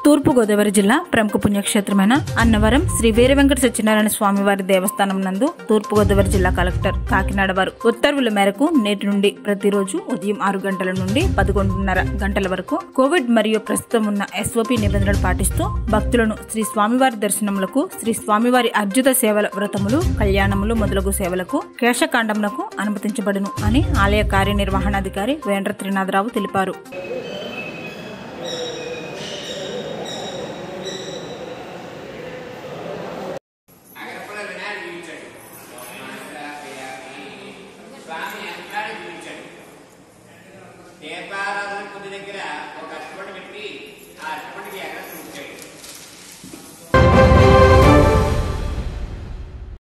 తూర్పుగోదావరి జిల్లా ప్రముఖ పుణ్యక్షేత్రమైన అన్నవరం శ్రీ వీర వెంకట సత్యనారాయణ స్వామివారి దేవస్థానం నందు తూర్పుగోదావరి జిల్లా కలెక్టర్ కాకినాడ వారు ఉత్తర్వుల మేరకు నేటి నుండి ప్రతిరోజు ఉదయం ఆరు గంటల నుండి పదకొండున్నర గంటల వరకు కోవిడ్ మరియు ప్రస్తుతం ఉన్న ఎస్ఓపి నిబంధనలు పాటిస్తూ భక్తులను శ్రీ స్వామివారి దర్శనములకు శ్రీ స్వామివారి అర్జుత సేవల వ్రతములు కళ్యాణములు మొదలగు సేవలకు కేశకాండమునకు అనుమతించబడును అని ఆలయ కార్యనిర్వహణాధికారి వేంద్ర త్రినాథరావు తెలిపారు